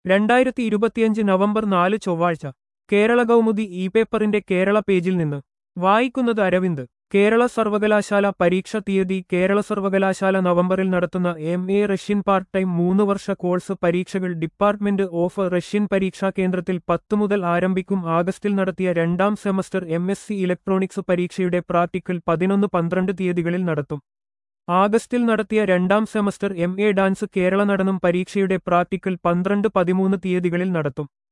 രണ്ടായിരത്തി ഇരുപത്തിയഞ്ച് നവംബർ നാല് ചൊവ്വാഴ്ച കേരള കൗമുദി ഇ പേപ്പറിന്റെ കേരള പേജിൽ നിന്ന് വായിക്കുന്നത് അരവിന്ദ് കേരള സർവകലാശാല പരീക്ഷ തീയതി കേരള സർവകലാശാല നവംബറിൽ നടത്തുന്ന M A Russian part time മൂന്ന് വർഷ കോഴ്സ് പരീക്ഷകൾ ഡിപ്പാർട്ട്മെന്റ് ഓഫ് റഷ്യൻ പരീക്ഷാ കേന്ദ്രത്തിൽ പത്തു മുതൽ ആരംഭിക്കും ആഗസ്റ്റിൽ നടത്തിയ രണ്ടാം semester M S C electronics പരീക്ഷയുടെ പ്രാക്ടിക്കൽ പതിനൊന്ന് പന്ത്രണ്ട് തീയതികളിൽ നടത്തും ആഗസ്റ്റിൽ നടത്തിയ രണ്ടാം semester M A dance Kerala Natanam പരീക്ഷയുടെ പ്രാക്ടിക്കൽ പന്ത്രണ്ട് പതിമൂന്ന് തീയതികളിൽ നടത്തും